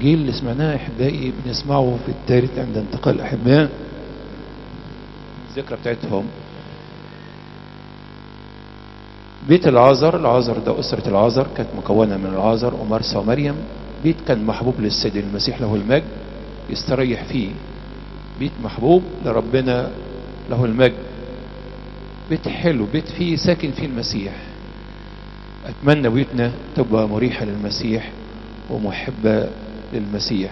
الإنجيل اللي سمعناه أحبائي بنسمعه في الثالث عند انتقال الأحباء الذكرى بتاعتهم بيت العازر العازر ده أسرة العازر كانت مكونة من العازر ومرسى ومريم بيت كان محبوب للسيد المسيح له المجد يستريح فيه بيت محبوب لربنا له المجد بيت حلو بيت فيه ساكن فيه المسيح أتمنى بيوتنا تبقى مريحة للمسيح ومحبة للمسيح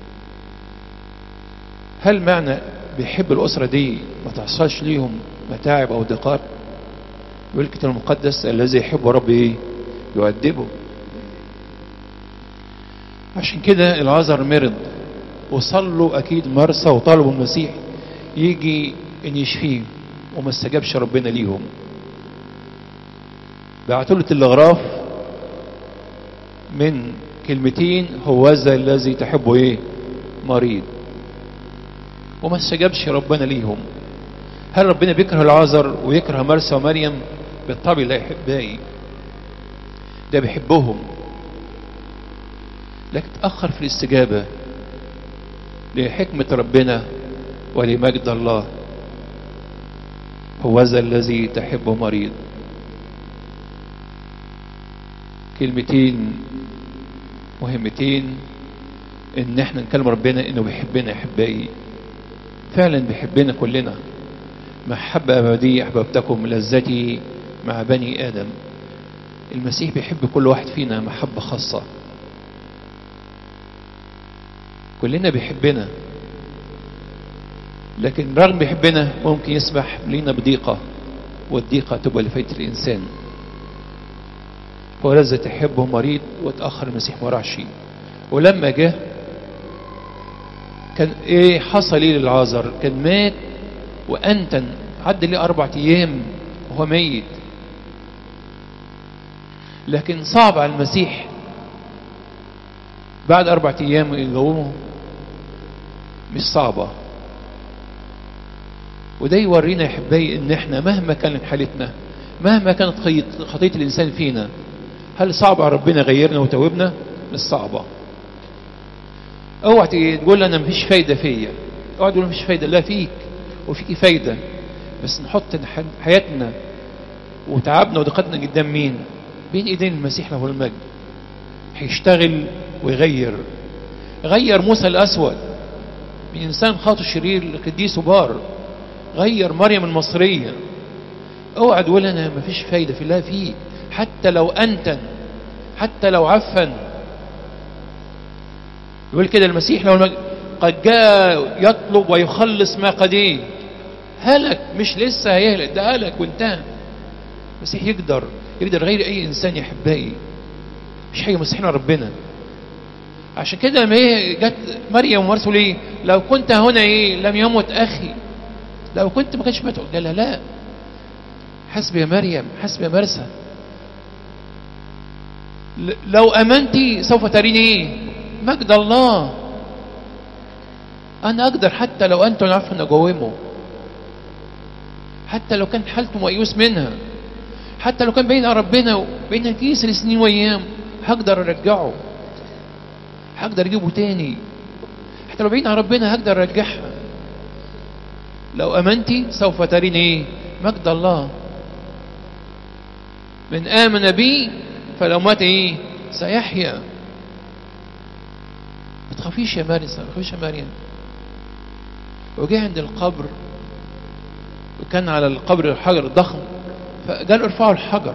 هل معنى بيحب الأسرة دي ما تحصلش ليهم متاعب أو ضيقات يقول الكتاب المقدس الذي يحب رب ايه يؤدبه عشان كده العذر مرض وصلوا اكيد مرسى وطلبوا المسيح يجي ان يشفيه وما استجابش ربنا ليهم بعتوا له تلغراف من كلمتين هو ذا الذي تحبه ايه مريض وما استجابش ربنا ليهم هل ربنا بيكره العذر ويكره مرسى ومريم بالطبع لا يحبائي ده بيحبهم لكن تأخر في الاستجابة لحكمة ربنا ولمجد الله هو ذا الذي تحبه مريض كلمتين مهمتين ان احنا نكلم ربنا انه بيحبنا احبائي فعلا بيحبنا كلنا محبة أبدية أحببتكم لذتي مع بني آدم المسيح بيحب كل واحد فينا محبة خاصة كلنا بيحبنا لكن رغم بيحبنا ممكن يسمح لنا بضيقة والضيقة تبقى لفاية الإنسان هو لذة تحبه مريض وتأخر المسيح ما راحش ولما جه كان ايه حصل ايه للعازر كان مات وأنتن عدى ليه أربع أيام وهو ميت لكن صعب على المسيح بعد أربع أيام يقومه مش صعبة وده يورينا يا حبايبي ان احنا مهما كانت حالتنا مهما كانت خطية الإنسان فينا هل صعب على ربنا غيرنا وتوبنا مش صعبة اوعى تقول انا مفيش فايدة فيا اوعى تقول مفيش فايدة لا فيك وفيكي فايدة بس نحط حياتنا وتعبنا ودقتنا قدام مين بين ايدين المسيح له المجد هيشتغل ويغير غير موسى الاسود من انسان خاطئ شرير لقديس وبار غير مريم المصرية اوعى تقول انا مفيش فايدة في الله فيك حتى لو انتن حتى لو عفن يقول كده المسيح له المجد قد جاء يطلب ويخلص ما قد ايه هلك مش لسه هيهلك ده هلك وانتهى المسيح يقدر يقدر غير اي انسان يا احبائي مش حاجه مستحيل ربنا عشان كده لما ايه جت مريم ومرسل ايه لو كنت هنا ايه لم يمت اخي لو كنت ما كانش مات قال لها لا حسب يا مريم حسب يا مرسى لو امنتي سوف تريني ايه مجد الله انا اقدر حتى لو انتم عارفين اجاومه حتى لو كان حالته ميؤوس منها حتى لو كان بين ربنا وبين الكيس لسنين وايام هقدر ارجعه هقدر اجيبه تاني حتى لو بعيد عن ربنا هقدر ارجعها لو امنتي سوف ترين ايه مجد الله من امن بي فلو مات ايه سيحيا ما تخافيش يا مريم ما تخافيش يا مريم وجه عند القبر وكان على القبر حجر ضخم فقال ارفعوا الحجر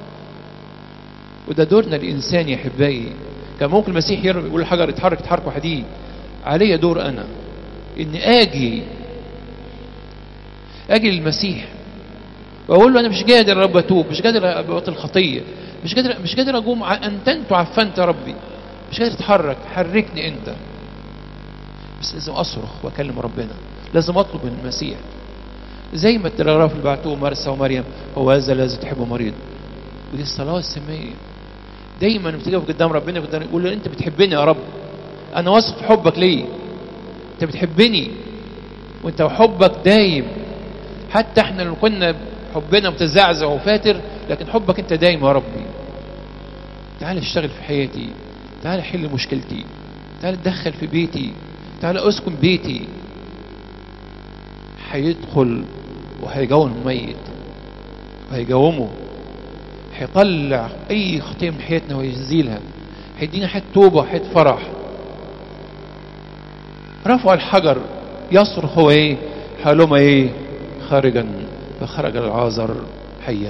وده دورنا الإنسان يا أحبائي كان ممكن المسيح يقول الحجر اتحرك اتحرك حديد علي دور أنا إن آجي آجي للمسيح وأقول له أنا مش قادر يا رب أتوب مش قادر أبطل الخطية مش قادر مش قادر أقوم أنتنت وعفنت يا ربي مش قادر أتحرك حركني أنت بس لازم أصرخ وأكلم ربنا لازم أطلب من المسيح زي ما التلغراف اللي بعتوه مرسى ومريم هو هذا الذي تحبه مريض ودي الصلاة السمية دايما بتقف قدام ربنا يقول له انت بتحبني يا رب انا واثق في حبك ليه انت بتحبني وانت حبك دايم حتى احنا لو كنا حبنا متزعزع وفاتر لكن حبك انت دايم يا ربي تعال اشتغل في حياتي تعال حل مشكلتي تعال اتدخل في بيتي تعال اسكن بيتي هيدخل وهيجاوم الميت وهيجاومه هيطلع اي خطيه من حياتنا ويزيلها هيدينا حته توبه وحته فرح رفع الحجر يصرخ هو ايه هلم ايه خارجا فخرج العازر حيا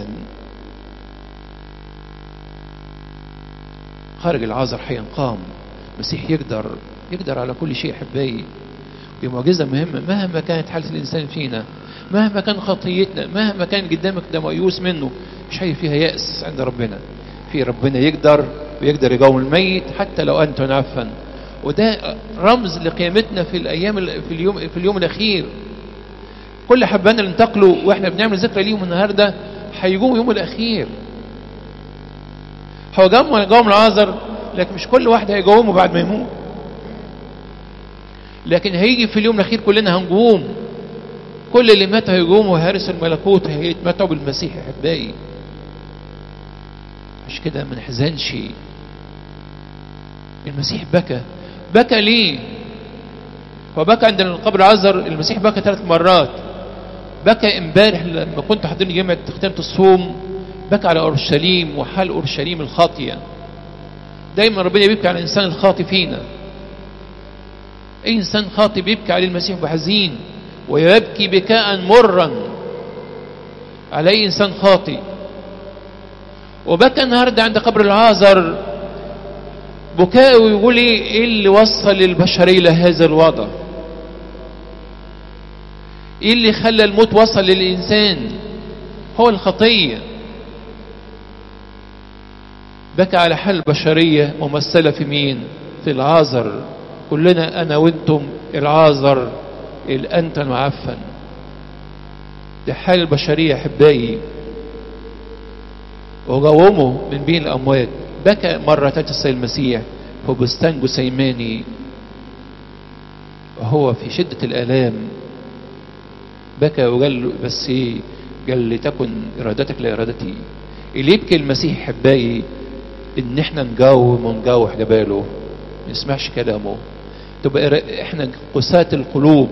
خرج العازر حيا قام المسيح يقدر يقدر على كل شيء احبائي دي معجزه مهمه مهما كانت حاله الانسان فينا مهما كان خطيتنا مهما كان قدامك ده ميؤوس منه مش هي فيها يأس عند ربنا في ربنا يقدر ويقدر يقوم الميت حتى لو أنت نعفا وده رمز لقيامتنا في الأيام في اليوم في اليوم الأخير كل حبانا اللي انتقلوا واحنا بنعمل ذكرى ليهم النهارده هيجوا يوم الأخير هو جم جوم العازر لكن مش كل واحد هيجومه بعد ما يموت لكن هيجي في اليوم الأخير كلنا هنجوم كل اللي مات هيقوموا وهارس الملكوت هيتمتعوا بالمسيح احبائي مش كده ما نحزنش المسيح بكى بكى ليه هو بكى عند القبر عذر المسيح بكى ثلاث مرات بكى امبارح لما كنت حاضرين جامعة ختامة الصوم بكى على اورشليم وحال اورشليم الخاطية دايما ربنا بيبكي على الانسان الخاطي فينا اي انسان خاطي بيبكي عليه المسيح بحزين ويبكي بكاء مرا على اي انسان خاطي وبكى النهارده عند قبر العازر بكاء ويقول ايه اللي وصل البشريه لهذا الوضع ايه اللي خلى الموت وصل للانسان هو الخطيه بكى على حال البشريه ممثله في مين في العازر كلنا انا وانتم العازر الأنت معفن دي حال البشرية أحبائي وقومه من بين الأموات بكى مرة السيد المسيح في بستان جسيماني وهو في شدة الآلام بكى وقال بس ايه قال لتكن إرادتك لإرادتي اللي يبكي المسيح أحبائي إن احنا نجاوم ونجاوح جباله ما نسمعش كلامه تبقى احنا قساة القلوب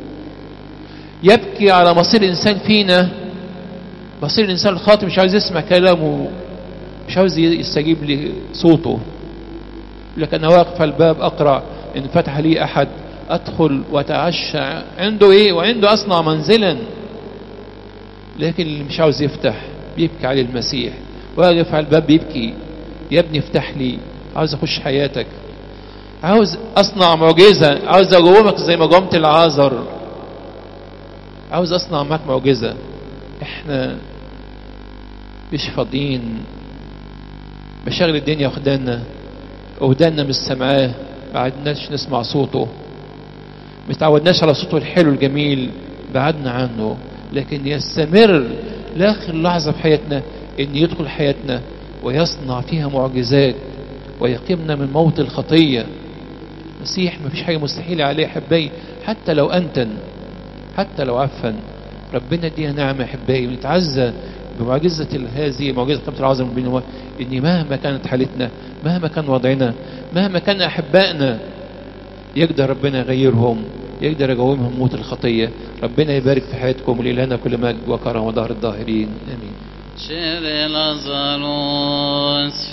يبكي على مصير الإنسان فينا مصير الإنسان الخاطئ مش عاوز يسمع كلامه مش عاوز يستجيب لصوته لكن أنا واقف على الباب أقرأ إن فتح لي أحد أدخل وأتعشى عنده إيه وعنده أصنع منزلا لكن اللي مش عاوز يفتح بيبكي عليه المسيح واقف على الباب بيبكي يا ابني افتح لي عاوز أخش حياتك عاوز أصنع معجزة عاوز أجومك زي ما جومت العازر عاوز اصنع معاك معجزة احنا مش فاضيين مشاغل الدنيا واخدانا ودانا مش سامعاه ما عدناش نسمع صوته ما تعودناش على صوته الحلو الجميل بعدنا عنه لكن يستمر لاخر لحظة في حياتنا ان يدخل حياتنا ويصنع فيها معجزات ويقيمنا من موت الخطية مسيح ما فيش حاجة مستحيلة عليه حباي حتى لو أنتن حتى لو عفن ربنا اديها نعمة احبائي ونتعزى بمعجزة هذه معجزة قيمة العظم بين هو ان مهما كانت حالتنا مهما كان وضعنا مهما كان احبائنا يقدر ربنا يغيرهم يقدر يقومهم موت الخطية ربنا يبارك في حياتكم ولإلهنا كل مجد وكرم وظهر الظاهرين امين شر لازاروس